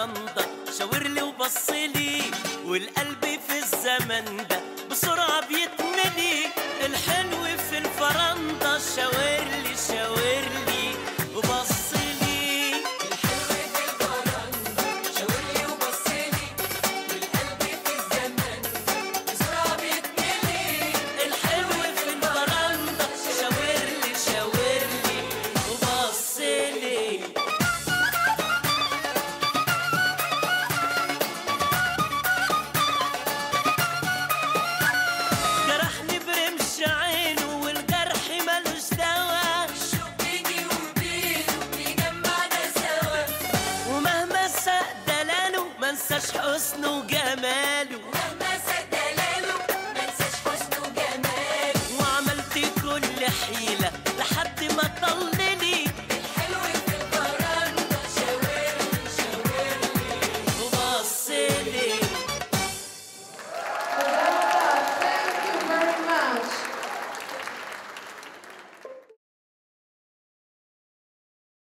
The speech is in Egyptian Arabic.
الفرندا شاورلي وبصلي والقلب في الزمن ده بسرعة بيتملي الحلو في الفرندا شاورلي شاورلي وبصلي الحلو في البرندة شاورلي وبصلي والقلب في الزمن بسرعة بيتملي الحلو في الفرندا شاورلي شاورلي وبصلي جرحني برمش عينه والجرح ملوش دوا الشوق بيني وبينه بيجمعنا سوا ومهما ساء دلاله منساش حسنه وجماله